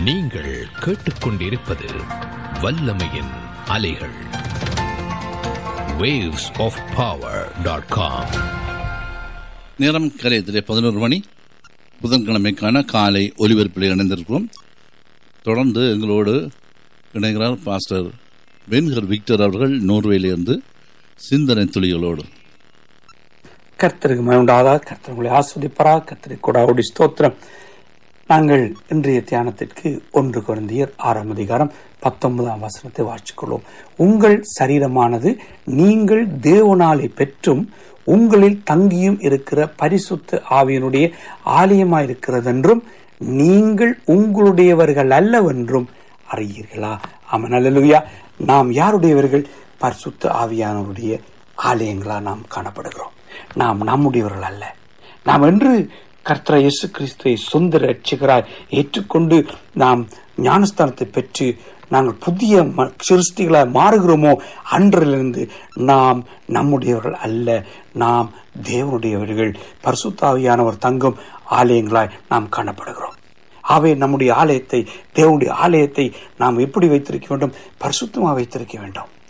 நீங்கள் கேட்டுக்கொண்டிருப்பது வல்லமையின் அலைகள் waves of power.com நேரம் கலையத்திலே பதினோரு மணி புதன்கிழமைக்கான காலை ஒலிபரப்பில் இணைந்திருக்கிறோம் தொடர்ந்து எங்களோடு இணைகிறார் பாஸ்டர் பென்கர் விக்டர் அவர்கள் நோர்வேலிருந்து சிந்தனை துளிகளோடு கர்த்தருக்கு மயண்டாதா கர்த்தர் உங்களை ஆஸ்வதிப்பாரா கர்த்தருக்கு கொடாவுடி ஸ்தோத்திரம் நாங்கள் இன்றைய தியானத்திற்கு ஒன்று குழந்தையர் ஆறாம் அதிகாரம் பத்தொன்பதாம் வசனத்தை வாசிக்கொள்வோம் உங்கள் சரீரமானது நீங்கள் தேவனாலை பெற்றும் உங்களில் தங்கியும் இருக்கிற பரிசுத்த ஆவியனுடைய ஆலயமாயிருக்கிறதென்றும் நீங்கள் உங்களுடையவர்கள் அல்லவென்றும் அறியீர்களா ஆமன் அல்லலுயா நாம் யாருடையவர்கள் பரிசுத்த ஆவியானவருடைய ஆலயங்களா நாம் காணப்படுகிறோம் நாம் நம்முடையவர்கள் அல்ல நாம் என்று கர்த்தர இயேசு கிறிஸ்துவை சொந்த ரட்சிகராய் ஏற்றுக்கொண்டு நாம் ஞானஸ்தானத்தை பெற்று நாங்கள் புதிய ம- சிருஷ்டிகளாய் மாறுகிறோமோ அன்றிலிருந்து நாம் நம்முடையவர்கள் அல்ல நாம் தேவனுடையவர்கள் பரிசுத்தாவியானவர் தங்கும் ஆலயங்களாய் நாம் காணப்படுகிறோம் ஆகவே நம்முடைய ஆலயத்தை தேவனுடைய ஆலயத்தை நாம் எப்படி வைத்திருக்க வேண்டும் பரிசுத்தமாக வைத்திருக்க வேண்டும்